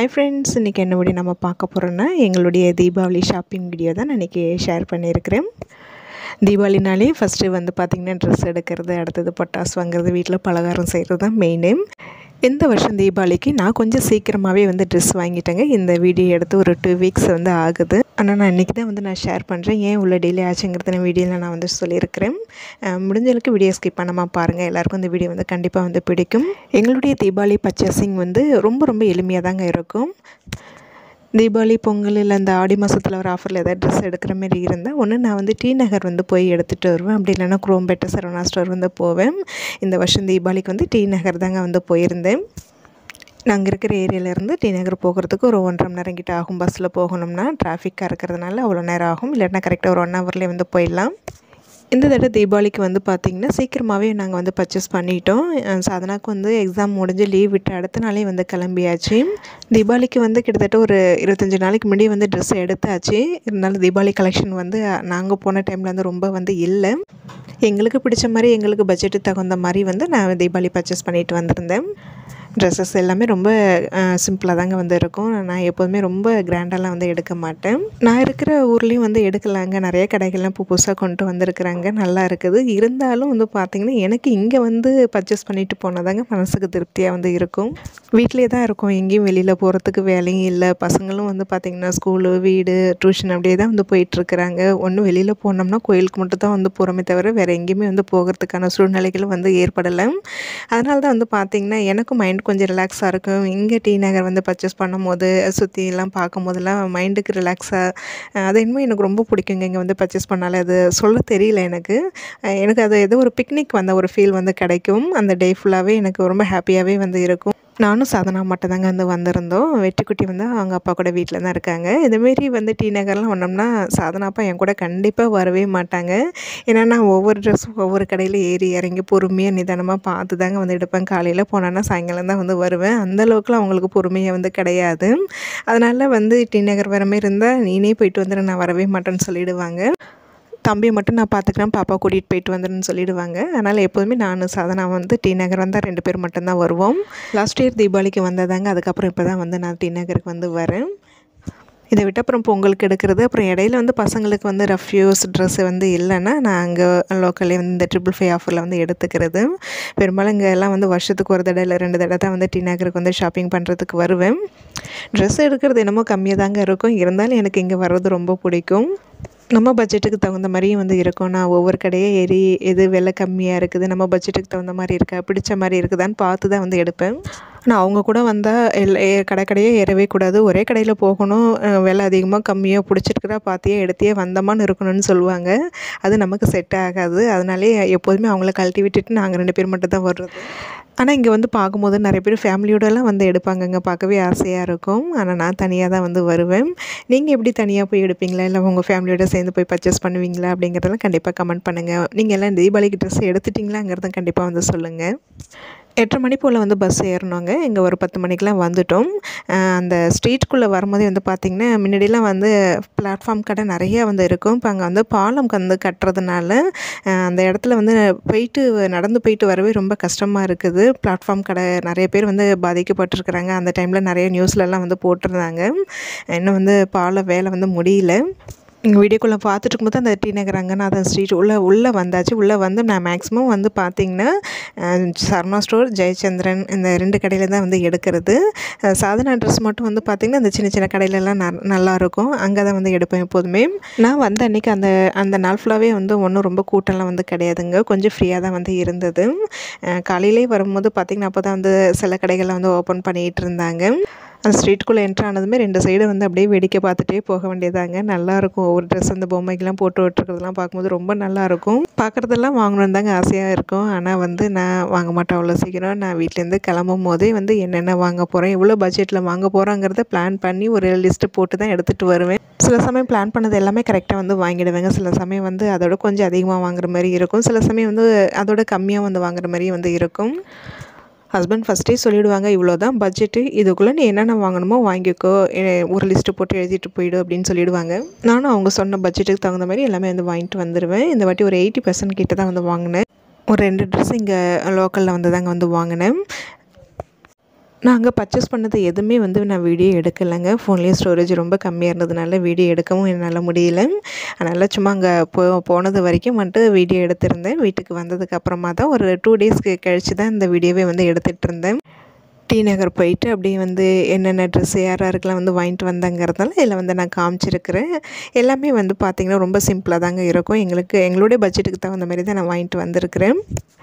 hi friends இன்றைக்கி என்ன video நம்ம பார்க்க போகிறோன்னா எங்களுடைய தீபாவளி ஷாப்பிங் வீடியோ தான் நான் இன்றைக்கி ஷேர் பண்ணியிருக்கிறேன் தீபாவளினாலே ஃபஸ்ட்டு வந்து பார்த்திங்கன்னா ட்ரெஸ் எடுக்கிறது அடுத்தது பட்டாசு வாங்குறது வீட்டில் பலகாரம் செய்கிறது தான் மெயினு இந்த வருஷம் தீபாவளிக்கு நான் கொஞ்சம் சீக்கிரமாகவே வந்து ட்ரெஸ் வாங்கிட்டேங்க இந்த வீடியோ எடுத்து ஒரு டூ வீக்ஸ் வந்து ஆகுது ஆனால் நான் இன்றைக்கி தான் வந்து நான் ஷேர் பண்ணுறேன் ஏன் உள்ள டிலே ஆச்சுங்கிறது நான் வீடியோவில் நான் வந்து சொல்லியிருக்கிறேன் அஹ் முடிஞ்ச அளவுக்கு வீடியோ ஸ்கிப் பண்ணாமல் பாருங்கள் எல்லாருக்கும் இந்த வீடியோ வந்து கண்டிப்பாக வந்து பிடிக்கும் எங்களுடைய தீபாவளி பர்ச்சேசிங் வந்து ரொம்ப ரொம்ப எளிமையாக தாங்க இருக்கும் தீபாவளி பொங்கல் இல்லை இந்த ஆடி மாதத்தில் வர ஆஃபரில் ஏதாவது ட்ரெஸ் எடுக்கிற மாதிரி இருந்தால் ஒன்று நான் வந்து டி நகர் வந்து போய் எடுத்துகிட்டு வருவேன் அப்படி இல்லைன்னா குரோம்பேட்டை சரவணா ஸ்டோர் வந்து போவேன் இந்த வருஷம் தீபாவளிக்கு வந்து டி நகர் தாங்க வந்து போயிருந்தேன் நாங்கள் இருக்கிற ஏரியாவிலேருந்து டி நகர் போகிறதுக்கு ஒரு ஒன்றரை மணி நேரம் கிட்ட ஆகும் பஸ்ஸில் போகணும்னா டிராஃபிக்காக இருக்கிறதுனால அவ்வளோ நேரம் ஆகும் இல்லைன்னா கரெக்டாக ஒரு ஒன் ஹவர்லேயே வந்து போயிடலாம் இந்த தடவை தீபாவளிக்கு வந்து பார்த்திங்கன்னா சீக்கிரமாகவே நாங்கள் வந்து பர்ச்சேஸ் பண்ணிட்டோம் அஹ் சாதனாக்கு வந்து எக்ஸாம் முடிஞ்சு லீவ் விட்டு அடுத்த நாளே வந்து கிளம்பியாச்சு தீபாவளிக்கு வந்து கிட்டத்தட்ட ஒரு இருபத்தஞ்சி நாளைக்கு முன்னாடி வந்து ட்ரெஸ் எடுத்தாச்சு இருந்தாலும் தீபாவளி கலெக்ஷன் வந்து நாங்கள் போன டைமில் வந்து ரொம்ப வந்து இல்லை எங்களுக்கு பிடிச்ச மாதிரி எங்களுக்கு பட்ஜெட்டுக்கு தகுந்த மாதிரி வந்து நான் தீபாவளி பர்ச்சேஸ் பண்ணிட்டு வந்திருந்தேன் ட்ரெஸ்ஸஸ் எல்லாமே ரொம்ப சிம்பிளாக தாங்க வந்து இருக்கும் நான் எப்போதுமே ரொம்ப கிராண்டெல்லாம் வந்து எடுக்க மாட்டேன் நான் இருக்கிற ஊர்லேயும் வந்து எடுக்கலாங்க நிறைய கடைகள்லாம் இப்போ புதுசாக கொண்டு வந்திருக்கிறாங்க நல்லா இருக்குது இருந்தாலும் வந்து பார்த்திங்கன்னா எனக்கு இங்கே வந்து பர்ச்சேஸ் பண்ணிட்டு போனதாங்க மனசுக்கு திருப்தியாக வந்து இருக்கும் வீட்டிலே தான் இருக்கும் எங்கேயும் வெளியில் போகிறதுக்கு வேலையும் இல்லை பசங்களும் வந்து பார்த்திங்கன்னா ஸ்கூலு வீடு டியூஷன் அப்படியே தான் வந்து போயிட்டுருக்குறாங்க ஒன்றும் வெளியில் போனோம்னா கோயிலுக்கு மட்டும் தான் வந்து போகிறோமே தவிர வேறு எங்கேயுமே வந்து போகிறதுக்கான சூழ்நிலைகளும் வந்து ஏற்படலை அதனால தான் வந்து பார்த்திங்கன்னா எனக்கும் மைண்ட் கொஞ்சம் ரிலாக்ஸாக இருக்கும் இங்கே டி நகர் வந்து பர்ச்சேஸ் பண்ணும்போது சுற்றி எல்லாம் பார்க்கும் போதெல்லாம் மைண்டுக்கு ரிலாக்ஸாக அது இன்னும் எனக்கு ரொம்ப பிடிக்குங்க இங்கே வந்து பர்ச்சேஸ் பண்ணாலே அது சொல்ல தெரியல எனக்கு அஹ் எனக்கு அது ஏதோ ஒரு பிக்னிக் வந்த ஒரு ஃபீல் வந்து கிடைக்கும் அந்த டே ஃபுல்லாகவே எனக்கு ரொம்ப ஹாப்பியாகவே வந்து இருக்கும் நானும் சாதனா மட்டும் தாங்க வந்து வந்திருந்தோம் வெட்டிக்குட்டி வந்து அவங்க அப்பா கூட வீட்டில் தான் இருக்காங்க இதுமாரி வந்து டி நகர்லாம் வந்தோம்னா சாதனா அப்பா என் கூட கண்டிப்பாக வரவே மாட்டாங்க ஏன்னா நான் ஒவ்வொரு ட்ரெஸ்ஸும் ஒவ்வொரு கடையில் ஏறி இறங்கி பொறுமையாக நிதானமாக பார்த்து தாங்க வந்து எடுப்பேன் காலையில் போனேன்னா சாயங்காலம் தான் வந்து வருவேன் அந்த அளவுக்குலாம் அவங்களுக்கு பொறுமையாக வந்து கிடையாது அதனால் வந்து டி நகர் வர மாதிரி இருந்தால் நீனே போயிட்டு வந்துடு நான் வரவே மாட்டேன்னு சொல்லிடுவாங்க தம்பியை மட்டும் நான் பார்த்துக்கிறேன் பாப்பா கூட்டிகிட்டு போயிட்டு வந்துடுன்னு சொல்லிடுவாங்க அதனால் எப்போதுமே நான் சாதனா வந்து டி நகர் வந்தால் ரெண்டு பேர் மட்டும்தான் வருவோம் லாஸ்ட் இயர் தீபாவளிக்கு வந்ததாங்க அதுக்கப்புறம் இப்போ தான் வந்து நான் டி நகருக்கு வந்து வரேன் இதை விட்டு அப்புறம் பொங்கலுக்கு எடுக்கிறது அப்புறம் இடையில வந்து பசங்களுக்கு வந்து ரஃப் யூஸ் ட்ரெஸ்ஸு வந்து இல்லைன்னா நான் அங்கே லோக்கல்லே வந்து இந்த ட்ரிபிள் ஃபைவ் ஆஃபரில் வந்து எடுத்துக்கிறது பெரும்பாலும் இங்கே எல்லாம் வந்து வருஷத்துக்கு ஒரு தடவை இல்லை ரெண்டு தடவை தான் வந்து டி நகருக்கு வந்து ஷாப்பிங் பண்ணுறதுக்கு வருவேன் ட்ரெஸ் எடுக்கிறது என்னமோ கம்மியாக தாங்க இருக்கும் இருந்தாலும் எனக்கு இங்கே வர்றது ரொம்ப பிடிக்கும் நம்ம பட்ஜெட்டுக்கு தகுந்த மாதிரியும் வந்து இருக்கும் நான் ஒவ்வொரு கடையே ஏறி எது விலை கம்மியாக இருக்குது நம்ம பட்ஜெட்டுக்கு தகுந்த மாதிரி இருக்கா பிடிச்ச மாதிரி இருக்குதான்னு பார்த்து தான் வந்து எடுப்பேன் ஆனால் அவங்க கூட வந்தால் எல் ஏ- கடை கடையே ஏறவே கூடாது ஒரே கடையில் போகணும் அஹ் விலை அதிகமாக கம்மியாக பிடிச்சிருக்குதா பார்த்தியே எடுத்தியே வந்தமான்னு இருக்கணும்னு சொல்லுவாங்க அது நமக்கு செட் ஆகாது அதனாலே எப்போதுமே அவங்கள கழட்டி விட்டுட்டு நாங்கள் ரெண்டு பேர் மட்டும் தான் வர்றது ஆனால் இங்கே வந்து பார்க்கும்போது நிறைய பேர் ஃபேமிலியோடலாம் வந்து எடுப்பாங்கங்க பார்க்கவே ஆசையாக இருக்கும் ஆனால் நான் தனியாக தான் வந்து வருவேன் நீங்கள் எப்படி தனியாக போய் எடுப்பீங்களா இல்லை உங்கள் ஃபேமிலியோட சேர்ந்து போய் பர்ச்சேஸ் பண்ணுவீங்களா அப்படிங்கிறதெல்லாம் கண்டிப்பாக கமெண்ட் பண்ணுங்கள் நீங்கள் எல்லாம் தீபாவளிக்கு ட்ரெஸ் எடுத்துட்டிங்களாங்கிறத கண்டிப்பாக வந்து சொல்லுங்கள் எட்டரை மணி போல் வந்து பஸ் ஏறினோங்க இங்கே ஒரு பத்து மணிக்கெலாம் வந்துட்டோம் அஹ் அந்த ஸ்ட்ரீட்குள்ளே வரும்போதே வந்து பார்த்திங்கன்னா முன்னாடிலாம் வந்து பிளாட்ஃபார்ம் கடை நிறையா வந்து இருக்கும் இப்போ அங்கே வந்து பாலம் வந்து கட்டுறதுனால அஹ் அந்த இடத்துல வந்து போயிட்டு நடந்து போயிட்டு வரவே ரொம்ப கஷ்டமாக இருக்குது பிளாட்ஃபார்ம் கடை நிறைய பேர் வந்து பாதிக்கப்பட்டிருக்கிறாங்க அந்த டைமில் நிறைய நியூஸ்லலாம் வந்து போட்டிருந்தாங்க இன்னும் வந்து பாலம் வேலை வந்து முடியல இங்கே வீடியோக்குள்ளே பார்த்துட்டு இருக்கும்போது அந்த டி நகர் ரங்கநாதன் ஸ்ட்ரீட் உள்ளே உள்ளே வந்தாச்சு உள்ளே வந்து நான் மேக்ஸிமம் வந்து பார்த்திங்கன்னா அஹ், சர்மா ஸ்டோர் ஜெயச்சந்திரன் இந்த ரெண்டு கடையில் தான் வந்து எடுக்கிறது அஹ், சாதனா ட்ரெஸ் மட்டும் வந்து பார்த்திங்கன்னா இந்த சின்ன சின்ன கடையிலலாம் ந நல்லாயிருக்கும் அங்கே தான் வந்து எடுப்பேன் எப்போதுமே நான் வந்த அன்றைக்கி அந்த அந்த நாள் ஃபுல்லாகவே வந்து ஒன்றும் ரொம்ப கூட்டம்லாம் வந்து கிடையாதுங்க கொஞ்சம் ஃப்ரீயாக தான் வந்து இருந்தது அஹ், காலையிலே வரும்போது பார்த்திங்கன்னா அப்போ தான் வந்து சில கடைகள்லாம் வந்து ஓப்பன் பண்ணிகிட்டு இருந்தாங்க அந்த ஸ்ட்ரீட்குள்ளே என்ட்ரு ஆனதுமே ரெண்டு சைடு வந்து அப்படியே வேடிக்கை பார்த்துட்டே போக வேண்டியதாங்க நல்லாயிருக்கும் ஒவ்வொரு ட்ரெஸ் அந்த பொம்மைக்கெல்லாம் போட்டு விட்டுருக்கிறதுலாம் பார்க்கும்போது ரொம்ப நல்லாயிருக்கும் பார்க்குறதெல்லாம் வாங்கணுன்னு தாங்க ஆசையாக இருக்கும் ஆனால் வந்து நான் வாங்க மாட்டேன் அவ்வளோ சீக்கிரம் நான் வீட்டிலேருந்து கிளம்பும் போதே வந்து என்னென்ன வாங்க போகிறேன் எவ்வளோ பட்ஜெட்டில் வாங்க போகிறோங்கிறத பிளான் பண்ணி ஒரு லிஸ்ட்டு போட்டு தான் எடுத்துகிட்டு வருவேன் சில சமயம் பிளான் பண்ணது எல்லாமே கரெக்டாக வந்து வாங்கிடுவேங்க சில சமயம் வந்து அதோட கொஞ்சம் அதிகமாக வாங்குற மாதிரி இருக்கும் சில சமயம் வந்து அதோட கம்மியாக வந்து வாங்குற மாதிரி வந்து இருக்கும் ஹஸ்பண்ட் ஃபஸ்ட்டே சொல்லிவிடுவாங்க இவ்வளோ தான் பட்ஜெட்டு இதுக்குள்ளே நீ என்னென்ன வாங்கணுமோ வாங்கிக்கோ எ- ஒரு லிஸ்ட்டு போட்டு எழுதிட்டு போயிடு அப்படின்னு சொல்லிடுவாங்க நானும் அவங்க சொன்ன பட்ஜெட்டுக்கு தகுந்த மாதிரி எல்லாமே வந்து வாங்கிட்டு வந்துடுவேன் இந்த வாட்டி ஒரு எயிட்டி பர்சன்ட் கிட்ட தான் வந்து வாங்கினேன் ஒரு ரெண்டு ட்ரெஸ் இங்கே லோக்கலில் வந்து தாங்க வந்து வாங்கினேன் நாங்கள் பர்ச்சேஸ் பண்ணது எதுவுமே வந்து நான் வீடியோ எடுக்கலைங்க ஃபோன்லேயே ஸ்டோரேஜ் ரொம்ப கம்மியாக இருந்ததுனால வீடியோ எடுக்கவும் என்னால் முடியல அதனால் சும்மா அங்கே போ போனது வரைக்கும் வந்துட்டு வீடியோ எடுத்திருந்தேன் வீட்டுக்கு வந்ததுக்கு அப்புறமா தான் ஒரு டூ டேஸ்க்கு கழித்து தான் இந்த வீடியோவே வந்து எடுத்துகிட்டு இருந்தேன் டி நகர் போயிட்டு அப்படியே வந்து என்னென்ன ட்ரெஸ் யார் யாருக்கெல்லாம் வந்து வாங்கிட்டு வந்தாங்கிறதால இதில் வந்து நான் காமிச்சிருக்கிறேன் எல்லாமே வந்து பார்த்திங்கன்னா ரொம்ப சிம்பிளாக தாங்க இருக்கும் எங்களுக்கு எங்களுடைய பட்ஜெட்டுக்கு தகுந்த மாதிரி தான் நான் வாங்கிட்டு வந்திருக்கிறேன்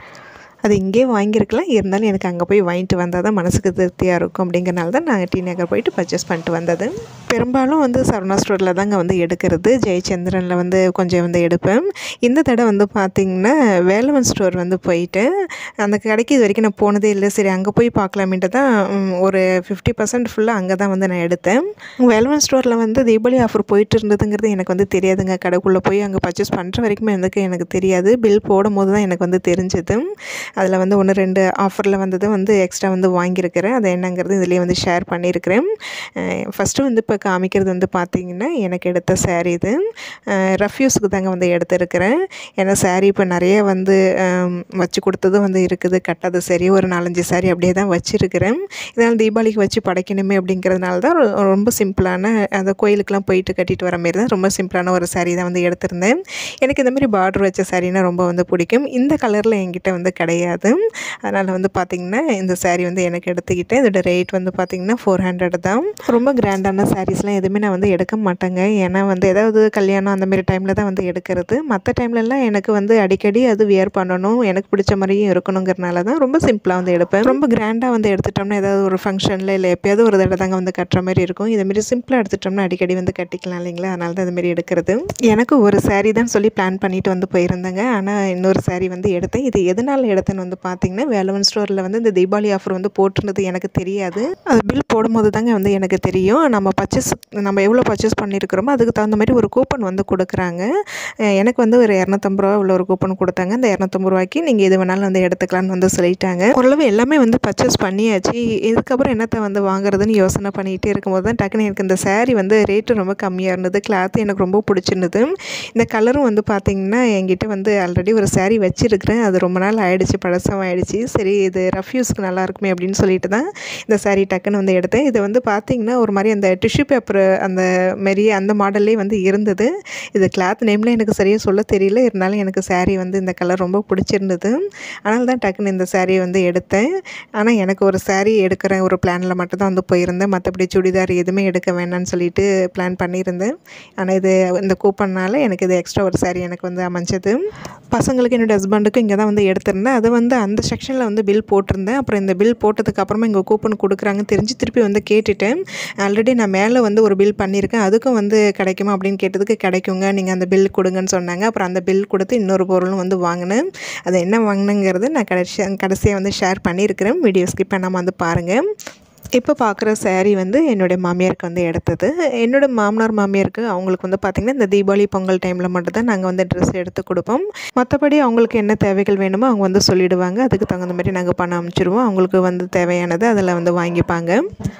அது இங்கே வாங்கியிருக்கலாம் இருந்தாலும் எனக்கு அங்கே போய் வாங்கிட்டு வந்தால் தான் மனசுக்கு திருப்தியாக இருக்கும் அப்படிங்கிறனால தான் நாங்கள் டி நகர் போயிட்டு பர்ச்சேஸ் பண்ணிட்டு வந்தது பெரும்பாலும் வந்து சரவணா ஸ்டோரில் தாங்க வந்து எடுக்கிறது ஜெயச்சந்திரனில் வந்து கொஞ்சம் வந்து எடுப்பேன் இந்த தடவை வந்து பார்த்திங்கன்னா வேலவன் ஸ்டோர் வந்து போயிட்டு அந்த கடைக்கு இது வரைக்கும் நான் போனதே இல்லை சரி அங்கே போய் பார்க்கலாமேன்ட்டு தான் ம், ஒரு ஃபிஃப்டி பர்சன்ட் ஃபுல்லாக அங்கே தான் வந்து நான் எடுத்தேன் வேலவன் ஸ்டோரில் வந்து தீபாவளி ஆஃபர் போயிட்டு இருந்ததுங்கிறது எனக்கு வந்து தெரியாதுங்க கடைக்குள்ளே போய் அங்கே பர்ச்சேஸ் பண்ணுற வரைக்குமே எனக்கு எனக்கு தெரியாது பில் போடும் போது தான் எனக்கு வந்து தெரிஞ்சது அதில் வந்து ஒன்று ரெண்டு ஆஃபரில் வந்தது வந்து எக்ஸ்ட்ரா வந்து வாங்கியிருக்கிறேன் அது என்னங்கிறது இதுலேயே வந்து ஷேர் பண்ணியிருக்கிறேன் ஃபஸ்ட்டு வந்து இப்போ காமிக்கிறது வந்து பார்த்திங்கன்னா எனக்கு எடுத்த saree இது ரஃப்யூஸுக்கு தாங்க வந்து எடுத்திருக்கிறேன் ஏன்னா saree இப்போ நிறைய வந்து ஆம், வச்சு கொடுத்ததும் வந்து இருக்குது கட்டாத சரி ஒரு நாலஞ்சு saree அப்படியே தான் வச்சுருக்கிறேன் இதனால் தீபாவளிக்கு வச்சு படைக்கணுமே அப்படிங்கிறதுனால தான் ரொ- ரொம்ப சிம்பிளான அந்த கோயிலுக்கெலாம் போயிட்டு கட்டிட்டு வர மாரி தான் ரொம்ப சிம்பிளான ஒரு saree தான் வந்து எடுத்திருந்தேன் எனக்கு இந்த மாதிரி பார்டர் வச்ச சாரீனா ரொம்ப வந்து பிடிக்கும் இந்த கலரில் என்கிட்ட வந்து கிடையாது அதனால் வந்து பார்த்திங்கன்னா இந்த saree வந்து எனக்கு எடுத்துக்கிட்டேன் இதோட ரேட் வந்து பார்த்திங்கன்னா ஃபோர் ஹண்ட்ரட் தான் ரொம்ப கிராண்டான சாரீஸ்லாம் எதுவுமே நான் வந்து எடுக்க மாட்டேங்க ஏன்னா வந்து ஏதாவது கல்யாணம் அந்த மாதிரி டைமில் தான் வந்து எடுக்கிறது மற்ற டைம்லலாம் எனக்கு வந்து அடிக்கடி அது வியர் பண்ணணும் எனக்கு பிடிச்ச மாதிரியும் இருக்கணுங்கிறனால தான் ரொம்ப சிம்பிளாக வந்து எடுப்பேன் ரொம்ப கிராண்டாக வந்து எடுத்துட்டோம்னா ஏதாவது ஒரு ஃபங்க்ஷனில் இல்லை எப்பயாவது ஒரு தடவை தாங்க வந்து கட்டுற மாதிரி இருக்கும் இதேமாரி சிம்பிளாக எடுத்துட்டோம்னா அடிக்கடி வந்து கட்டிக்கலாம் இல்லைங்களா அதனால தான் இதுமாரி எடுக்கிறது எனக்கு ஒரு saree தான் சொல்லி பிளான் பண்ணிட்டு வந்து போயிருந்தேங்க ஆனால் இன்னொரு saree வந்து எடுத்தேன் இது எதனால் எடுத்தேன்னு வந்து பார்த்தீங்கன்னா வேலவன் ஸ்டோரில் வந்து இந்த தீபாவளி ஆஃபர் வந்து போட்டிருந்தது எனக்கு தெரியாது அது பில் போடும்போது தாங்க வந்து எனக்கு தெரியும் நம்ம பர்ச்சேஸ் நம்ம எவ்வளோ பர்ச்சேஸ் பண்ணியிருக்கிறோமோ அதுக்கு தகுந்த மாதிரி ஒரு கூப்பன் வந்து கொடுக்குறாங்க அஹ் எனக்கு வந்து ஒரு இரநூத்தம்பது ரூபா உள்ள ஒரு கூப்பன் கொடுத்தாங்க அந்த இரநூத்தம்பது ரூபாய்க்கு நீங்கள் எது வேணாலும் வந்து எடுத்துக்கலாம்னு வந்து சொல்லிட்டாங்க ஓரளவு எல்லாமே வந்து பர்ச்சேஸ் பண்ணியாச்சு இதுக்கப்புறம் என்னத்தை வந்து வாங்குறதுன்னு யோசனை பண்ணிகிட்டே இருக்கும்போது தான் டக்குன்னு எனக்கு இந்த saree வந்து ரேட்டு ரொம்ப கம்மியாக இருந்தது கிளாத் எனக்கு ரொம்ப பிடிச்சிருந்தது இந்த கலரும் வந்து பார்த்திங்கன்னா என்கிட்ட வந்து ஆல்ரெடி ஒரு saree வச்சுருக்கிறேன் அது ரொம்ப நாள் ஆயிடுச்சு பழசம் ஆயிடுச்சு சரி இது ரஃப்யூஸ்க்கு நல்லா இருக்குமே அப்படின்னு சொல்லிட்டு தான் இந்த saree டக்குன்னு வந்து எடுத்தேன் இது வந்து பார்த்திங்கன்னா ஒரு மாதிரி அந்த டிஷ்யூ பேப்பர் அந்த மாரி அந்த மாடல்லே வந்து இருந்தது இது கிளாத் நேமில் எனக்கு சரியாக சொல்ல தெரியல இருந்தாலும் எனக்கு saree வந்து இந்த கலர் ரொம்ப பிடிச்சிருந்தது அதனால தான் டக்குன்னு இந்த saree வந்து எடுத்தேன் ஆனால் எனக்கு ஒரு saree எடுக்கிற ஒரு பிளானில் மட்டும் தான் வந்து போயிருந்தேன் மற்றபடி சுடிதார் எதுவுமே எடுக்க வேணாம்னு சொல்லிட்டு பிளான் பண்ணியிருந்தேன் ஆனால் இது இந்த கூப்பன்னால் எனக்கு இது எக்ஸ்ட்ரா ஒரு saree எனக்கு வந்து அமைஞ்சது பசங்களுக்கு என்னோட ஹஸ்பண்டுக்கும் இங்கே தான் வந்து எடுத்திருந்தேன் அது வந்து அந்த செக்ஷனில் வந்து பில் போட்டிருந்தேன் அப்புறம் இந்த பில் போட்டதுக்கு அப்புறமா இங்கே கூப்பன் கொடுக்குறாங்கன்னு தெரிஞ்சு திருப்பி வந்து கேட்டுட்டேன் ஆல்ரெடி நான் மேலே வந்து ஒரு பில் பண்ணியிருக்கேன் அதுக்கும் வந்து கிடைக்குமா அப்படின்னு கேட்டதுக்கு கிடைக்குங்க நீங்கள் அந்த பில் கொடுங்கன்னு சொன்னாங்க அப்புறம் அந்த பில் கொடுத்து இன்னொரு பொருளும் வந்து வாங்கினேன் அது என்ன வாங்கினுங்கிறது நான் கடைசி கடைசியாக வந்து ஷேர் பண்ணியிருக்கிறேன் வீடியோ ஸ்கிப் பண்ணாமல் வந்து பாருங்கள் இப்போ பார்க்குற saree வந்து என்னுடைய மாமியாருக்கு வந்து எடுத்தது என்னோட மாமனார் மாமியாருக்கு அவங்களுக்கு வந்து பார்த்திங்கன்னா இந்த தீபாவளி பொங்கல் டைமில் மட்டும் தான் நாங்கள் வந்து ட்ரெஸ் எடுத்து கொடுப்போம் மற்றபடி அவங்களுக்கு என்ன தேவைகள் வேணுமோ அவங்க வந்து சொல்லிடுவாங்க அதுக்கு தகுந்த மாதிரி நாங்கள் பணம் அனுப்பிச்சிடுவோம் அவங்களுக்கு வந்து தேவையானது அதில் வந்து வாங்கிப்பாங்க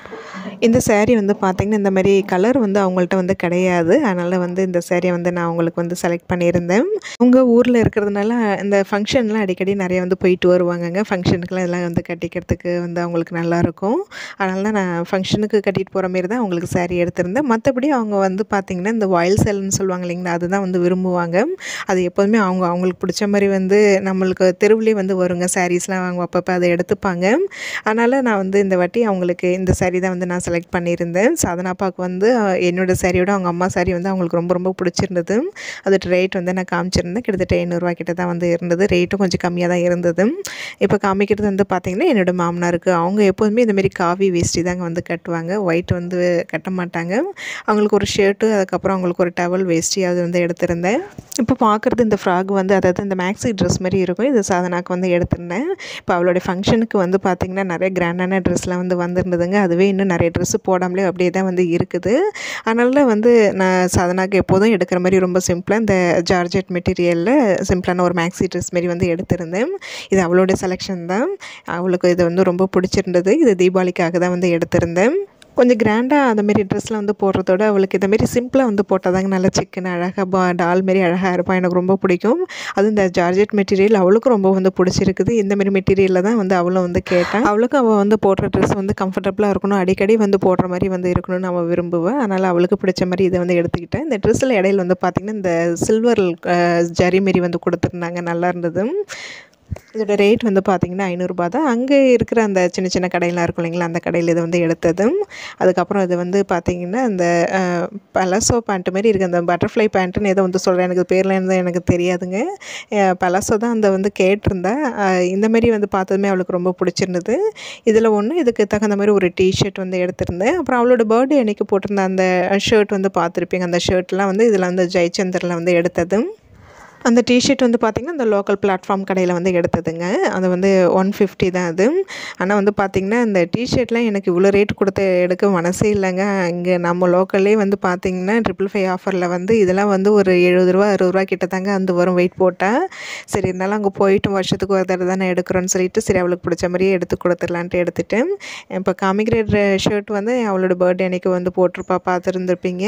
இந்த saree வந்து பார்த்திங்கன்னா இந்த மாதிரி கலர் வந்து அவங்கள்ட்ட வந்து கிடையாது அதனால் வந்து இந்த சேரீயை வந்து நான் அவங்களுக்கு வந்து செலக்ட் பண்ணியிருந்தேன் உங்கள் ஊரில் இருக்கிறதுனால இந்த ஃபங்க்ஷன்லாம் அடிக்கடி நிறைய வந்து போயிட்டு வருவாங்கங்க ஃபங்க்ஷனுக்குலாம் இதெல்லாம் வந்து கட்டிக்கிறதுக்கு வந்து அவங்களுக்கு நல்லாயிருக்கும் அதனால தான் நான் ஃபங்க்ஷனுக்கு கட்டிட்டு போகிற மாரி தான் அவங்களுக்கு saree எடுத்திருந்தேன் மற்றபடி அவங்க வந்து பார்த்திங்கன்னா இந்த வாயில் சேல்னு சொல்லுவாங்க இல்லைங்களா அதுதான் வந்து விரும்புவாங்க அது எப்போதுமே அவங்க அவங்களுக்கு பிடிச்ச மாதிரி வந்து நம்மளுக்கு தெருவுலேயே வந்து வருங்க சாரீஸ்லாம் அவங்க அப்பப்போ அதை எடுத்துப்பாங்க அதனால் நான் வந்து இந்த வாட்டி அவங்களுக்கு இந்த saree தான் வந்து நான் செலக்ட் பண்ணியிருந்தேன் சாதனாப்பாவுக்கு வந்து அஹ், என்னோட சாரியோட அவங்க அம்மா saree வந்து அவங்களுக்கு ரொம்ப ரொம்ப பிடிச்சிருந்தது அதோட ரேட் வந்து நான் காமிச்சிருந்தேன் கிட்டத்தட்ட ஐநூறுரூவா கிட்ட தான் வந்து இருந்தது ரேட்டும் கொஞ்சம் கம்மியாக தான் இருந்தது இப்போ காமிக்கிறது வந்து பார்த்திங்கன்னா என்னோட மாமனாருக்கு அவங்க எப்போதுமே இந்த மாதிரி காவி வேஷ்டி தாங்க வந்து கட்டுவாங்க ஒயிட் வந்து கட்ட மாட்டாங்க அவங்களுக்கு ஒரு ஷர்ட்டு அதுக்கப்புறம் அவங்களுக்கு ஒரு டவல் வேஷ்டி அது வந்து எடுத்திருந்தேன் இப்போ பார்க்குறது இந்த ஃப்ராக் வந்து அதாவது இந்த மேக்ஸி ட்ரெஸ் மாதிரி இருக்கும் இது சாதனாக்கு வந்து எடுத்திருந்தேன் இப்போ அவளுடைய ஃபங்க்ஷனுக்கு வந்து பார்த்திங்கன்னா நிறைய கிராண்டான ட்ரெஸ்லாம் வந்து வந்திருந்ததுங்க அதுவே இன்னும் நிறைய ட்ரெஸ்ஸு போடாமலே அப்படியே தான் வந்து இருக்குது அதனால வந்து நான் சாதனாக்கு எப்போதும் எடுக்கிற மாதிரி ரொம்ப சிம்பிளாக இந்த ஜார்ஜெட் மெட்டீரியலில் சிம்பிளான ஒரு மேக்ஸி ட்ரெஸ் மாதிரி வந்து எடுத்திருந்தேன் இது அவளோட செலெக்ஷன் தான் அவளுக்கு இது வந்து ரொம்ப பிடிச்சிருந்தது இது தீபாவளிக்காக தான் வந்து எடுத்திருந்தேன் கொஞ்சம் கிராண்டாக அந்த மாரி ட்ரெஸ்லாம் வந்து போடுறதோட அவளுக்கு இந்த மாரி சிம்பிளாக வந்து போட்டால் தாங்க நல்லா சிக்கன் அழகாக பா டால் மாரி அழகாக இருப்பாள் எனக்கு ரொம்ப பிடிக்கும் அதுவும் இந்த ஜார்ஜெட் மெட்டீரியல் அவளுக்கும் ரொம்ப வந்து பிடிச்சிருக்குது இந்த மாரி மெட்டீரியலில் தான் வந்து அவளும் வந்து கேட்டான் அவளுக்கும் அவள் வந்து போடுற ட்ரெஸ் வந்து கம்ஃபர்டபுளாக இருக்கணும் அடிக்கடி வந்து போடுற மாதிரி வந்து இருக்கணும்னு அவள் விரும்புவேன் அதனால் அவளுக்கு பிடிச்ச மாதிரி இதை வந்து எடுத்துக்கிட்டேன் இந்த ட்ரெஸ்ஸில் இடையில வந்து பார்த்திங்கன்னா இந்த சில்வர் ஜரி மாரி வந்து கொடுத்துருந்தாங்க நல்லா இருந்தது இதோட ரேட் வந்து பார்த்திங்கன்னா ஐநூறுரூபா தான் அங்கே இருக்கிற அந்த சின்ன சின்ன கடையெல்லாம் இருக்கும் இல்லைங்களா அந்த கடையில் இதை வந்து எடுத்ததும் அதுக்கப்புறம் இது வந்து பார்த்திங்கன்னா அந்த பலசோ பேண்ட் மாரி இருக்குது அந்த பட்டர்ஃப்ளை பேண்ட்டுன்னு ஏதோ வந்து சொல்கிறேன் எனக்கு பேரில் இருந்து எனக்கு தெரியாதுங்க பலசோ தான் அந்த வந்து கேட்டிருந்தேன் இந்த மாரி வந்து பார்த்ததுமே அவளுக்கு ரொம்ப பிடிச்சிருந்தது இதில் ஒன்று இதுக்கு தகுந்த மாதிரி ஒரு டிஷர்ட் வந்து எடுத்திருந்தேன் அப்புறம் அவளோட பர்த்டே அன்றைக்கி போட்டிருந்த அந்த ஷர்ட் வந்து பார்த்துருப்பீங்க அந்த ஷர்ட்லாம் வந்து இதில் வந்து ஜெயச்சந்தரில் வந்து எடுத்ததும் அந்த டிஷர்ட் வந்து பார்த்திங்கன்னா இந்த லோக்கல் பிளாட்ஃபார்ம் கடையில் வந்து எடுத்ததுங்க அது வந்து ஒன் ஃபிஃப்டி தான் அது ஆனால் வந்து பார்த்திங்கன்னா இந்த டிஷர்ட்லாம் எனக்கு இவ்வளோ ரேட் கொடுத்து எடுக்க மனசே இல்லைங்க இங்கே நம்ம லோக்கல்லே வந்து பார்த்திங்கன்னா ட்ரிபிள் ஃபைவ் ஆஃபரில் வந்து இதெல்லாம் வந்து ஒரு எழுபது ரூபா அறுபது ரூபா கிட்ட தாங்க அந்த வரும் வெயிட் போட்டால் சரி இருந்தாலும் அங்கே போயிட்டு வருஷத்துக்கு ஒரு தடவை தானே எடுக்கிறோன்னு சொல்லிட்டு சரி அவளுக்கு பிடிச்ச மாதிரியே எடுத்து கொடுத்துடலான்ட்டு எடுத்துட்டு இப்போ காமிக்கிற ஷர்ட் வந்து அவளோட பர்த்டே அன்றைக்கி வந்து போட்டிருப்பா பார்த்துருந்துருப்பீங்க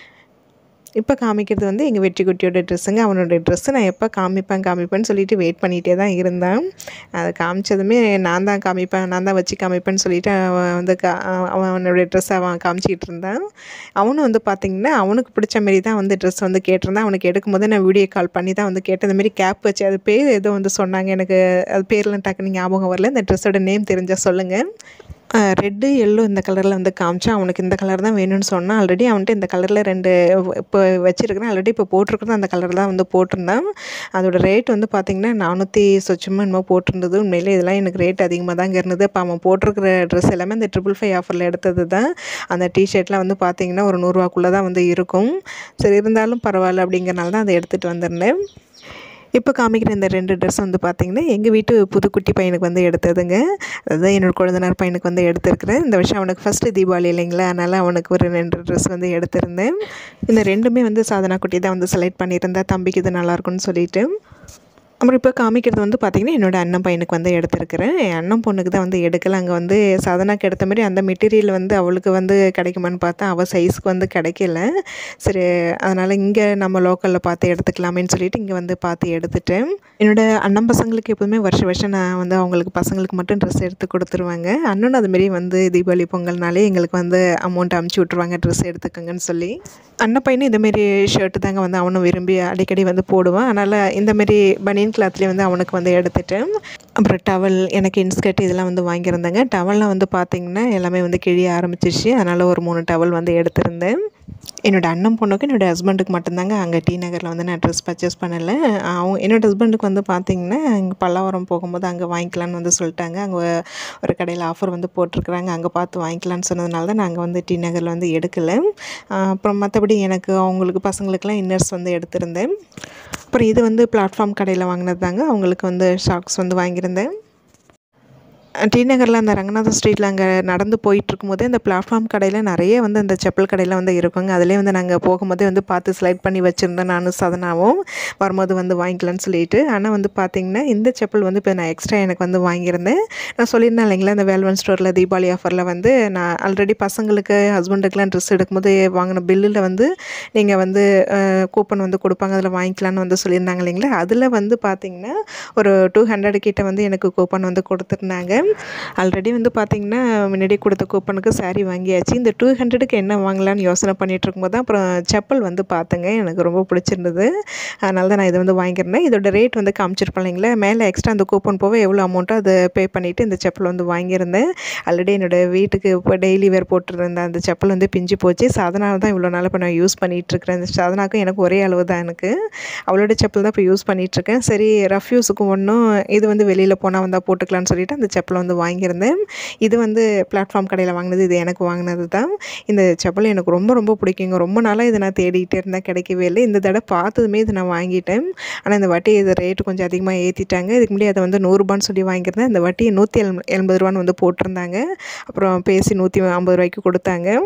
இப்போ காமிக்கிறது வந்து எங்கள் வெற்றி குட்டியோட ட்ரெஸ்ஸுங்க அவனோட ட்ரெஸ்ஸு நான் எப்போ காமிப்பேன் காமிப்பேன்னு சொல்லிட்டு வெயிட் பண்ணிகிட்டே தான் இருந்தேன் அதை காமிச்சதுமே நான் தான் காமிப்பேன் நான் தான் வச்சு காமிப்பேன்னு சொல்லிட்டு அவன் வந்து கா அவனோட ட்ரெஸ் அவன் காமிச்சிக்கிட்டு இருந்தான் அவனும் வந்து பார்த்திங்கன்னா அவனுக்கு பிடிச்ச மாரி தான் வந்து ட்ரெஸ் வந்து கேட்டிருந்தான் அவனுக்கு எடுக்கும்போது நான் வீடியோ கால் பண்ணி தான் வந்து கேட்டேன் இந்த மாதிரி கேப் வச்சு அது பேர் ஏதோ வந்து சொன்னாங்க எனக்கு அது பேர்லாம் டக்குனு ஞாபகம் வரல இந்த ட்ரெஸ்ஸோட நேம் தெரிஞ்சால் சொல்லுங்கள் ரெட்டு எல்லோ இந்த கலரில் வந்து காமிச்சான் அவனுக்கு இந்த கலர் தான் வேணும்னு சொன்னான் ஆல்ரெடி அவன்கிட்ட இந்த கலரில் ரெண்டு இப்போ வச்சுருக்கிறேன் ஆல்ரெடி இப்போ போட்டிருக்கிறது அந்த கலர் தான் வந்து போட்டிருந்தான் அதோட ரேட் வந்து பார்த்திங்கன்னா நானூற்றி சொச்சமாக என்னமோ போட்டிருந்தது உண்மையிலே இதெல்லாம் எனக்கு ரேட் அதிகமாக தாங்க இருந்தது இப்போ அவன் போட்டிருக்கிற ட்ரெஸ் எல்லாமே இந்த ட்ரிபிள் ஃபைவ் ஆஃபரில் எடுத்தது தான் அந்த டிஷர்ட்லாம் வந்து பார்த்திங்கன்னா ஒரு நூறுரூவாக்குள்ளே தான் வந்து இருக்கும் சரி இருந்தாலும் பரவாயில்ல அப்படிங்கிறனால தான் அதை எடுத்துகிட்டு வந்திருந்தேன் இப்போ காமிக்கிற இந்த ரெண்டு ட்ரெஸ் வந்து பார்த்திங்கன்னா எங்கள் வீட்டு புதுக்குட்டி பையனுக்கு வந்து எடுத்ததுங்க அதாவது என்னோடய குழந்தைனார் பையனுக்கு வந்து எடுத்திருக்கிறேன் இந்த வருஷம் அவனுக்கு ஃபஸ்ட்டு தீபாவளி இல்லைங்களா அதனால் அவனுக்கு ஒரு ரெண்டு ட்ரெஸ் வந்து எடுத்திருந்தேன் இந்த ரெண்டுமே வந்து சாதனா குட்டி தான் வந்து செலக்ட் பண்ணியிருந்தேன் தம்பிக்கு இது நல்லாயிருக்குன்னு சொல்லிட்டு அப்புறம் இப்போ காமிக்கிறது வந்து பார்த்திங்கன்னா என்னோடய அண்ணன் பையனுக்கு வந்து எடுத்திருக்கிறேன் என் அண்ணன் பொண்ணுக்கு தான் வந்து எடுக்கல அங்கே வந்து சாதனாக்கு எடுத்த மாதிரி அந்த மெட்டீரியல் வந்து அவளுக்கு வந்து கிடைக்குமான்னு பார்த்தா அவள் சைஸ்க்கு வந்து கிடைக்கல சரி அதனால் இங்கே நம்ம லோக்கலில் பார்த்து எடுத்துக்கலாமேன்னு சொல்லிட்டு இங்கே வந்து பார்த்து எடுத்துட்டேன் என்னோடய அண்ணன் பசங்களுக்கு எப்போதுமே வருஷ வருஷம் நான் வந்து அவங்களுக்கு பசங்களுக்கு மட்டும் ட்ரெஸ் எடுத்து கொடுத்துருவாங்க அண்ணனும் அதுமாரி வந்து தீபாவளி பொங்கல்னாலே எங்களுக்கு வந்து அமௌண்ட் அமுச்சு விட்ருவாங்க ட்ரெஸ் எடுத்துக்கோங்கன்னு சொல்லி அண்ணன் பையனும் இந்தமாரி ஷர்ட்டு தாங்க வந்து அவனும் விரும்பி அடிக்கடி வந்து போடுவான் அதனால் இந்தமாரி பனியன் கிளாத்லேயே வந்து அவனுக்கு வந்து எடுத்துட்டேன் அப்புறம் டவல் எனக்கு இன்ஸ்கர்ட் இதெல்லாம் வந்து வாங்கியிருந்தேங்க டவல்லாம் வந்து பார்த்திங்கன்னா எல்லாமே வந்து கிழிய ஆரம்பிச்சிருச்சு அதனால் ஒரு மூணு டவல் வந்து எடுத்திருந்தேன் என்னோடய அண்ணன் பொண்ணுக்கு என்னோடய ஹஸ்பண்டுக்கு மட்டும்தாங்க அங்கே டி நகரில் வந்து நான் ட்ரெஸ் பர்ச்சேஸ் பண்ணலை அவங்க என்னோடய ஹஸ்பண்டுக்கு வந்து பார்த்திங்கன்னா இங்கே பல்லாவரம் போகும்போது அங்கே வாங்கிக்கலான்னு வந்து சொல்லிட்டாங்க அங்கே ஒரு கடையில் ஆஃபர் வந்து போட்டிருக்குறாங்க அங்கே பார்த்து வாங்கிக்கலான்னு சொன்னதுனால தான் நாங்கள் வந்து டி நகரில் வந்து எடுக்கலை அப்புறம் மற்றபடி எனக்கு அவங்களுக்கு பசங்களுக்கெல்லாம் இன்னர்ஸ் வந்து எடுத்திருந்தேன் அப்புறம் இது வந்து பிளாட்ஃபார்ம் கடையில் வாங்கினது தாங்க அவங்களுக்கு வந்து ஷாக்ஸ் வந்து வாங்கியிருந்தேன் டி நகரில் அந்த ரங்கநாத ஸ்ட்ரீட்டில் அங்கே நடந்து போயிட்டுருக்கும் போதே அந்த பிளாட்ஃபார்ம் கடையில் நிறைய வந்து அந்த செப்பல் கடையில் வந்து இருக்குங்க அதிலே வந்து நாங்கள் போகும்போதே வந்து பார்த்து செலக்ட் பண்ணி வச்சுருந்தேன் நானும் சதனாவும் வரும்போது வந்து வாங்கிக்கலான்னு சொல்லிட்டு ஆனால் வந்து பார்த்திங்கன்னா இந்த செப்பல் வந்து இப்போ நான் எக்ஸ்ட்ரா எனக்கு வந்து வாங்கியிருந்தேன் நான் சொல்லியிருந்தேன் இல்லைங்களா இந்த வேல்வன் ஸ்டோரில் தீபாவளி ஆஃபரில் வந்து நான் ஆல்ரெடி பசங்களுக்கு ஹஸ்பண்டுக்கெலாம் ட்ரெஸ் எடுக்கும்போது வாங்கின பில்லில் வந்து நீங்கள் வந்து கூப்பன் வந்து கொடுப்பாங்க அதில் வாங்கிக்கலான்னு வந்து சொல்லியிருந்தாங்க இல்லைங்களா அதில் வந்து பார்த்திங்கன்னா ஒரு டூ ஹண்ட்ரட் கிட்ட வந்து எனக்கு கூப்பன் வந்து கொடுத்துருந்தாங்க ஆல்ரெடி வந்து பார்த்திங்கன்னா முன்னாடி கொடுத்த கூப்பனுக்கு சாரீ வாங்கியாச்சு இந்த டூ ஹண்ட்ரடுக்கு என்ன வாங்கலான்னு யோசனை பண்ணிகிட்டு இருக்கும்போது தான் அப்புறம் செப்பல் வந்து பார்த்தேங்க எனக்கு ரொம்ப பிடிச்சிருந்தது அதனால தான் நான் இதை வந்து வாங்கியிருந்தேன் இதோட ரேட் வந்து காமிச்சிருப்பேன் இல்லைங்களா மேலே எக்ஸ்ட்ரா அந்த கூப்பன் போக எவ்வளோ அமௌண்ட்டோ அதை பே பண்ணிவிட்டு இந்த செப்பல் வந்து வாங்கியிருந்தேன் ஆல்ரெடி என்னோடய வீட்டுக்கு இப்போ டெய்லி வேர் போட்டுருந்த அந்த செப்பல் வந்து பிஞ்சு போச்சு சாதனால தான் இவ்வளோ நாள் இப்போ நான் யூஸ் பண்ணிகிட்ருக்கிறேன் இந்த சாதனாக்கும் எனக்கு ஒரே அளவு தான் எனக்கு அவளோட செப்பல் தான் இப்போ யூஸ் பண்ணிகிட்ருக்கேன் சரி ரஃப் யூஸுக்கு ஒன்றும் இது வந்து வெளியில் போனால் வந்தால் போட்டுக்கலான்னு சொல்லிட்டு அந்த செப்பல் வந்து வாங்கியிருந்தேன் இது வந்து பிளாட்ஃபார்ம் கடையில் வாங்கினது இது எனக்கு வாங்கினது தான் இந்த செப்பல் எனக்கு ரொம்ப ரொம்ப பிடிக்குங்க ரொம்ப நாளாக இதை நான் தேடிக்கிட்டே இருந்தேன் கிடைக்கவே இல்லை இந்த தடவை பார்த்ததுமே இதை நான் வாங்கிட்டேன் ஆனால் இந்த வட்டி இது ரேட்டு கொஞ்சம் அதிகமாக ஏற்றிட்டாங்க இதுக்கு முன்னாடி அதை வந்து நூறுரூபான்னு சொல்லி வாங்கியிருந்தேன் இந்த வட்டி நூற்றி எல் எண்பது ரூபான்னு வந்து போட்டிருந்தாங்க அப்புறம் பேசி நூற்றி ஐம்பது ரூபாய்க்கு கொடுத்தாங்க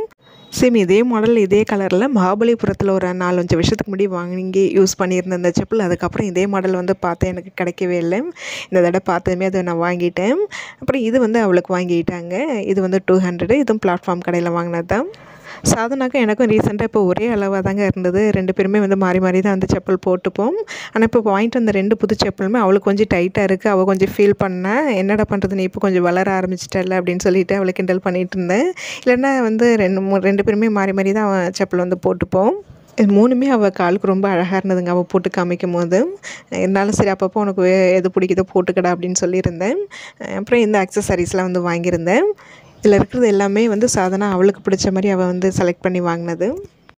சேம் இதே மாடல் இதே கலரில் மகாபலிபுரத்தில் ஒரு நாலஞ்சு வருஷத்துக்கு முன்னாடி வாங்கி யூஸ் பண்ணியிருந்த அந்த செப்பல் அதுக்கப்புறம் இதே மாடல் வந்து பார்த்தேன் எனக்கு கிடைக்கவே இல்லை இந்த தடவை பார்த்ததுமே அதை நான் வாங்கிட்டேன் அப்புறம் இது வந்து அவளுக்கு வாங்கிட்டாங்க இது வந்து டூ ஹண்ட்ரடு இதுவும் பிளாட்ஃபார்ம் கடையில் வாங்கினது தான் சாதனாக்கும் எனக்கும் ரீசெண்டாக இப்போ ஒரே அளவாக தாங்க இருந்தது ரெண்டு பேருமே வந்து மாறி மாறி தான் வந்து செப்பல் போட்டுப்போம் ஆனால் இப்போ வாங்கிட்டு வந்த ரெண்டு புது செப்பலுமே அவளுக்கு கொஞ்சம் டைட்டாக இருக்குது அவள் கொஞ்சம் ஃபீல் பண்ணா என்னடா பண்ணுறது நீ இப்போ கொஞ்சம் வளர ஆரம்பிச்சிட்டல அப்படின்னு சொல்லிட்டு அவளை கிண்டல் பண்ணிகிட்டு இருந்தேன் இல்லைன்னா வந்து ரெண்டு மூ ரெண்டு பேருமே மாறி மாறி தான் அவன் செப்பல் வந்து போட்டுப்போம் இது மூணுமே அவள் காலுக்கு ரொம்ப அழகாக இருந்ததுங்க அவள் போட்டு காமிக்கும் போது இருந்தாலும் சரி அப்பப்போ உனக்கு வே- எது பிடிக்குதோ போட்டுக்கடா அப்படின்னு சொல்லியிருந்தேன் அப்புறம் இந்த அக்சசரிஸ்லாம் வந்து வாங்கியிருந்தேன் இதில் இருக்கிறது எல்லாமே வந்து சாதனா அவளுக்கு பிடிச்ச மாதிரி அவள் வந்து செலக்ட் பண்ணி வாங்கினது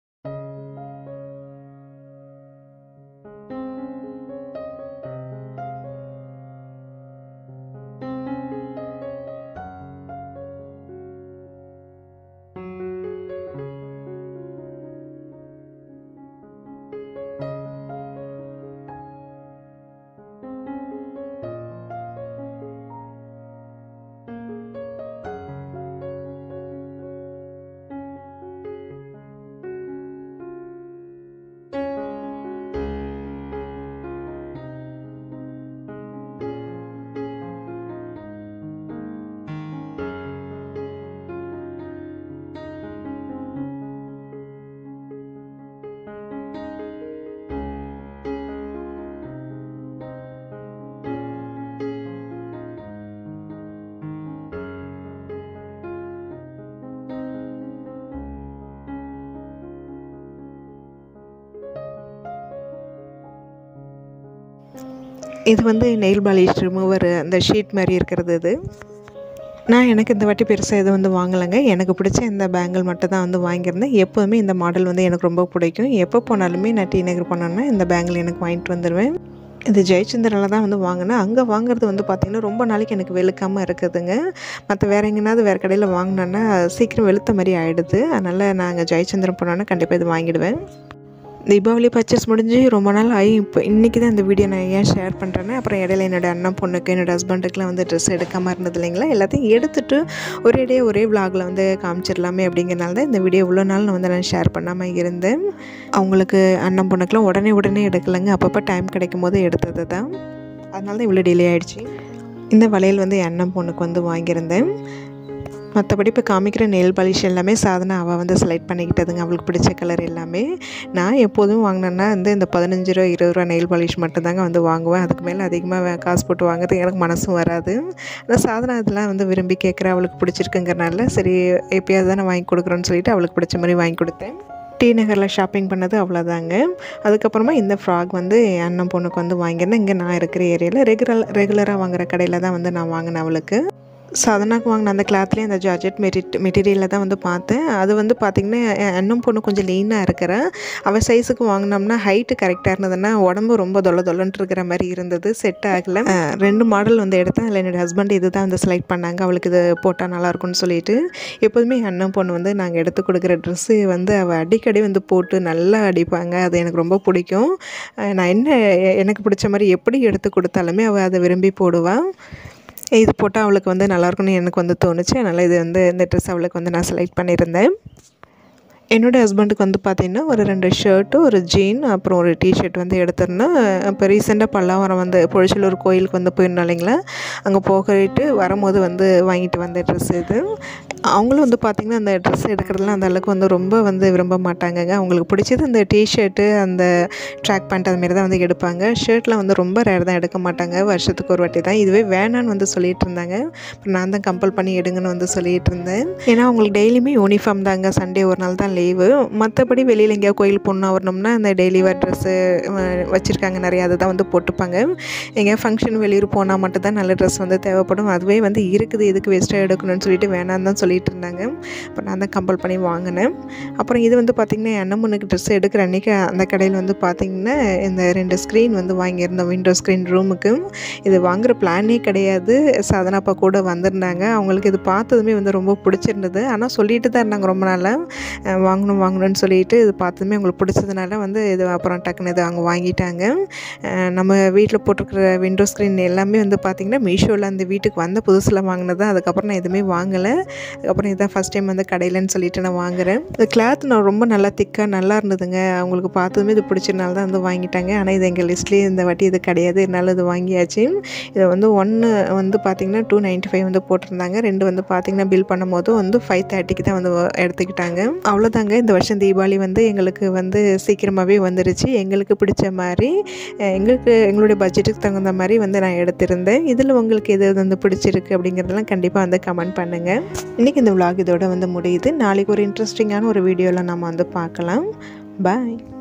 இது வந்து நெயில் பாலிஷ் ரிமூவர் அந்த ஷீட் மாதிரி இருக்கிறது இது நான் எனக்கு இந்த வாட்டி பெருசாக எதுவும் வந்து வாங்கலைங்க எனக்கு பிடிச்ச இந்த பேங்கிள் மட்டும் தான் வந்து வாங்கியிருந்தேன் எப்போதுமே இந்த மாடல் வந்து எனக்கு ரொம்ப பிடிக்கும் எப்போ போனாலுமே நான் டி நகர் போனேன்னா இந்த பேங்கிள் எனக்கு வாங்கிட்டு வந்துடுவேன் இது ஜெயச்சந்திரனில் தான் வந்து வாங்கினேன் அங்கே வாங்குறது வந்து பார்த்திங்கன்னா ரொம்ப நாளைக்கு எனக்கு வெளுக்காமல் இருக்குதுங்க மற்ற வேறு எங்கேனாவது வேறு கடையில் வாங்கினேன்னா சீக்கிரம் வெளுத்த மாதிரி ஆகிடுது அதனால் நாங்கள் ஜெயச்சந்திரன் போனோன்னா கண்டிப்பாக இது வாங்கிடுவேன் தீபாவளி பர்ச்சேஸ் முடிஞ்சு ரொம்ப நாள் ஆகி இப்போ இன்றைக்கி தான் இந்த வீடியோ நான் ஏன் ஷேர் பண்ணுறேன்னா அப்புறம் இடையில என்னோடய அண்ணன் பொண்ணுக்கு என்னோடய ஹஸ்பண்டுக்குலாம் வந்து ட்ரெஸ் எடுக்காமல் இருந்தது இல்லைங்களா எல்லாத்தையும் எடுத்துட்டு ஒரேடியே ஒரே vlogல வந்து காமிச்சிடலாமே அப்படிங்கிறனால தான் இந்த வீடியோ இவ்வளோ நாள் நான் வந்து நான் ஷேர் பண்ணாமல் இருந்தேன் அவங்களுக்கு அண்ணன் பொண்ணுக்குலாம் உடனே உடனே எடுக்கலைங்க அப்பப்போ டைம் கிடைக்கும் போது எடுத்தது தான் அதனால தான் இவ்வளோ டிலே ஆயிடுச்சு இந்த வளையல் வந்து என் அண்ணன் பொண்ணுக்கு வந்து வாங்கியிருந்தேன் மற்றபடி இப்போ காமிக்கிற நெயில் பாலிஷ் எல்லாமே சாதனை அவள் வந்து செலக்ட் பண்ணிக்கிட்டதுங்க அவளுக்கு பிடிச்ச கலர் எல்லாமே நான் எப்போதும் வாங்கினேன்னா வந்து இந்த பதினஞ்சு ரூபா இருபது ரூபா நெயில் பாலிஷ் மட்டும்தாங்க வந்து வாங்குவேன் அதுக்கு மேலே அதிகமாக காசு போட்டு வாங்குறதுக்கு எனக்கு மனசும் வராது ஆனால் சாதனை அதெல்லாம் வந்து விரும்பி கேட்குற அவளுக்கு பிடிச்சிருக்குங்கிறனால சரி எப்பயாவது தானே வாங்கி கொடுக்குறோன்னு சொல்லிட்டு அவளுக்கு பிடிச்ச மாதிரி வாங்கி கொடுத்தேன் டி நகரில் ஷாப்பிங் பண்ணது அவ்வளோதாங்க அதுக்கப்புறமா இந்த ஃப்ராக் வந்து என் அண்ணன் பொண்ணுக்கு வந்து வாங்கியிருந்தேன் இங்கே நான் இருக்கிற ஏரியாவில் ரெகுலர் ரெகுலராக வாங்குற கடையில் தான் வந்து நான் வாங்கினேன் அவளுக்கு சாதனாக்கு வாங்கின அந்த கிளாத்லேயே அந்த ஜார்ஜெட் மெரிட் மெட்டீரியலில் தான் வந்து பார்த்தேன் அது வந்து பார்த்திங்கன்னா என் அண்ணன் பொண்ணு கொஞ்சம் லீனாக இருக்கிற அவள் சைஸுக்கு வாங்கினோம்னா ஹைட்டு கரெக்டாக இருந்ததுன்னா உடம்பு ரொம்ப தொலை தொலைன்ட்டு இருக்கிற மாதிரி இருந்தது செட் ஆகலை அஹ் ரெண்டு மாடல் வந்து எடுத்தேன் அதில் என்னோடய ஹஸ்பண்ட் இது தான் வந்து செலக்ட் பண்ணாங்க அவளுக்கு இது போட்டால் நல்லாயிருக்கும்னு சொல்லிட்டு எப்போதுமே என் அண்ணன் பொண்ணு வந்து நாங்கள் எடுத்து கொடுக்குற ட்ரெஸ்ஸு வந்து அவள் அடிக்கடி வந்து போட்டு நல்லா அடிப்பாங்க அது எனக்கு ரொம்ப பிடிக்கும் அஹ் நான் என்ன எ- எனக்கு பிடிச்ச மாதிரி எப்படி எடுத்து கொடுத்தாலுமே அவள் அதை விரும்பி போடுவாள் இது போட்டால் அவளுக்கு வந்து நல்லாயிருக்கும்னு எனக்கு வந்து தோணுச்சு அதனால் இது வந்து இந்த ட்ரெஸ் அவளுக்கு வந்து நான் செலக்ட் பண்ணியிருந்தேன் என்னோடய ஹஸ்பண்டுக்கு வந்து பார்த்திங்கன்னா ஒரு ரெண்டு ஷர்ட்டு ஒரு ஜீன் அப்புறம் ஒரு டிஷர்ட் வந்து எடுத்திருந்தேன் இப்போ ரீசெண்டாக பல்லாவரம் வந்து பொழிச்சலூர் கோயிலுக்கு வந்து போயிருந்தோம் இல்லைங்களா அங்கே போகிட்டு வரும்போது வந்து வாங்கிட்டு வந்த ட்ரெஸ் இது அவங்களும் வந்து பார்த்திங்கன்னா அந்த ட்ரெஸ் எடுக்கிறதுலாம் அந்த அளவுக்கு வந்து ரொம்ப வந்து விரும்ப மாட்டாங்கங்க அவங்களுக்கு பிடிச்சது அந்த டிஷர்ட்டு அந்த ட்ராக் பேண்ட் அதுமாரி தான் வந்து எடுப்பாங்க ஷர்ட்லாம் வந்து ரொம்ப ரேர் தான் எடுக்க மாட்டாங்க வருஷத்துக்கு ஒரு வாட்டி தான் இதுவே வேணான்னு வந்து சொல்லிட்டு இருந்தாங்க அப்புறம் நான் தான் கம்பல் பண்ணி எடுங்கன்னு வந்து சொல்லிட்டு இருந்தேன் ஏன்னா அவங்களுக்கு டெய்லியுமே யூனிஃபார்ம் தாங்க சண்டே ஒரு நாள் தான் லீவு மற்றபடி வெளியில் எங்கேயா கோயில் பொண்ணு வரணும்னா அந்த டெய்லி வேர் ட்ரெஸ்ஸு வச்சுருக்காங்க நிறையா அதை தான் வந்து போட்டுப்பாங்க எங்கேயா ஃபங்க்ஷன் வெளியூர் போனால் மட்டும் தான் நல்ல ட்ரெஸ் வந்து தேவைப்படும் அதுவே வந்து இருக்குது இதுக்கு வேஸ்ட்டாக எடுக்கணும்னு சொல்லிட்டு வேணான்னு தான் சொல்லிட்டு இருந்தாங்க அப்போ நான் தான் கம்பல் பண்ணி வாங்கினேன் அப்புறம் இது வந்து பார்த்திங்கன்னா என் அண்ணன் ட்ரெஸ் எடுக்கிற அன்றைக்கி அந்த கடையில் வந்து பார்த்திங்கன்னா இந்த ரெண்டு ஸ்க்ரீன் வந்து வாங்கியிருந்தோம் விண்டோ ஸ்க்ரீன் ரூமுக்கு இது வாங்குற பிளானே கிடையாது சாதனாப்பா கூட வந்திருந்தாங்க அவங்களுக்கு இது பார்த்ததுமே வந்து ரொம்ப பிடிச்சிருந்தது ஆனால் சொல்லிட்டு தான் இருந்தாங்க ரொம்ப நாளாக வாங்கணும் வாங்கணும்னு சொல்லிட்டு இது பார்த்ததுமே அவங்களுக்கு பிடிச்சதுனால வந்து இது அப்புறம் டக்குன்னு இது அவங்க வாங்கிட்டாங்க அஹ் நம்ம வீட்டில் போட்டிருக்கிற விண்டோ ஸ்க்ரீன் எல்லாமே வந்து பார்த்திங்கன்னா மீஷோவில் அந்த வீட்டுக்கு வந்த புதுசில் வாங்கினது அதுக்கப்புறம் நான் எதுவுமே வாங்கலை அதுக்கப்புறம் இதான் ஃபஸ்ட் டைம் வந்து கடையிலன்னு சொல்லிட்டு நான் வாங்குறேன் இந்த கிளாத் நான் ரொம்ப நல்லா திக்காக நல்லா இருந்ததுங்க அவங்களுக்கு பார்த்ததுமே இது பிடிச்சதுனால தான் வந்து வாங்கிட்டாங்க ஆனால் இது எங்கள் லிஸ்ட்லேயே இந்த வாட்டி இது கிடையாது என்னால் இது வாங்கியாச்சு இதை வந்து ஒன்று வந்து பார்த்திங்கன்னா டூ நைன்ட்டி ஃபைவ் வந்து போட்டிருந்தாங்க ரெண்டு வந்து பார்த்திங்கன்னா பில் பண்ணும்போது வந்து ஃபைவ் தேர்ட்டிக்கு தான் வந்து எடுத்துக்கிட்டாங்க அவ்வளோதாங்க இந்த வருஷம் தீபாவளி வந்து எங்களுக்கு வந்து சீக்கிரமாகவே வந்துருச்சு எங்களுக்கு பிடிச்ச மாதிரி அஹ் எங்களுக்கு எங்களுடைய பட்ஜெட்டுக்கு தகுந்த மாதிரி வந்து நான் எடுத்திருந்தேன் இதில் உங்களுக்கு எது வந்து பிடிச்சிருக்கு அப்படிங்கிறதெல்லாம் கண்டிப்பாக வந்து கமெண்ட் பண்ணுங்கள் இன்றைக்கி இந்த vlog இதோட வந்து முடியுது நாளைக்கு ஒரு இன்ட்ரெஸ்டிங்கான ஒரு வீடியோவில் நம்ம வந்து பார்க்கலாம் பாய்